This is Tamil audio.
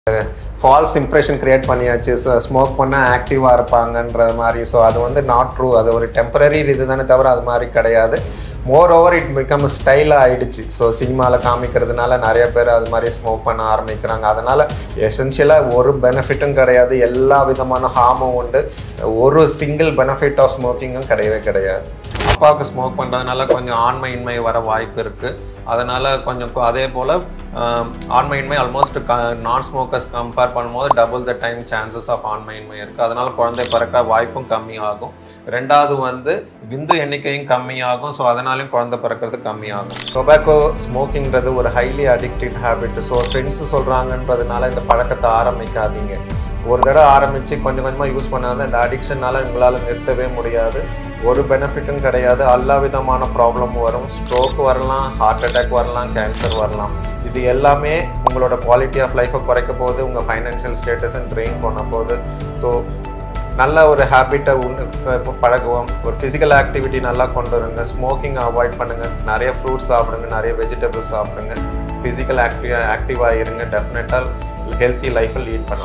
ஃபால்ஸ் இம்ப்ரெஷன் கிரியேட் பண்ணியாச்சு ஸ்மோக் பண்ணால் ஆக்டிவாக இருப்பாங்கன்ற மாதிரி ஸோ அது வந்து நாட் ட்ரூ அது ஒரு டெம்பரரி இது தானே தவிர அது மாதிரி கிடையாது மோர் ஓவர் இட் பிகம் ஸ்டைலாக ஆயிடுச்சு ஸோ சினிமாவில் காமிக்கிறதுனால நிறைய பேர் அது மாதிரி ஸ்மோக் பண்ண ஆரம்பிக்கிறாங்க அதனால் எசென்ஷியலாக ஒரு பெனிஃபிட்டும் கிடையாது எல்லா விதமான ஹார்மும் உண்டு ஒரு சிங்கிள் பெனிஃபிட் ஆஃப் ஸ்மோக்கிங்கும் கிடையவே கிடையாது அப்பாவுக்கு ஸ்மோக் பண்ணுறதுனால கொஞ்சம் ஆண்மையின்மை வர வாய்ப்பு இருக்குது அதனால் கொஞ்சம் கொ- அதே போல் ஆண்மையின்மை ஆல்மோஸ்ட் க நான் ஸ்மோக்கர்ஸ் கம்பேர் பண்ணும்போது double the time chances of ஆண்மையின்மை இருக்குது அதனால் குழந்தை பிறக்க வாய்ப்பும் கம்மியாகும் ரெண்டாவது வந்து விந்து எண்ணிக்கையும் கம்மியாகும் ஸோ அதனாலையும் குழந்தை பிறக்கிறது கம்மியாகும் டொபாக்கோ ஸ்மோக்கிங்கிறது ஒரு highly addicted habit so friends சொல்கிறாங்கன்றதுனால இந்த பழக்கத்தை ஆரம்பிக்காதீங்க ஒரு தடவை ஆரம்பித்து கொஞ்சம் கொஞ்சமாக யூஸ் பண்ணாத இந்த அடிக்ஷனால் உங்களால் நிறுத்தவே முடியாது ஒரு பெனிஃபிட்டும் கிடையாது எல்லா விதமான ப்ராப்ளம் வரும் ஸ்ட்ரோக் வரலாம் ஹார்ட் அட்டாக் வரலாம் கேன்சர் வரலாம் இது எல்லாமே உங்களோட குவாலிட்டி ஆஃப் லைஃப்பை குறைக்க போகுது உங்கள் ஃபைனான்ஷியல் ஸ்டேட்டஸை ட்ரெயின் பண்ண போகுது ஸோ நல்ல ஒரு ஹேபிட்டை உண்டு இப்போ பழகுவோம் ஒரு ஃபிசிக்கல் ஆக்டிவிட்டி நல்லா கொண்டு வருங்க ஸ்மோக்கிங் அவாய்ட் பண்ணுங்கள் நிறைய ஃப்ரூட்ஸ் சாப்பிடுங்க நிறைய வெஜிடபிள்ஸ் சாப்பிடுங்க ஃபிசிக்கல் ஆக்டிவ் ஆக்டிவாக இருங்க டெஃபினட்டாக ஹெல்த்தி லைஃப்பை லீட் பண்ண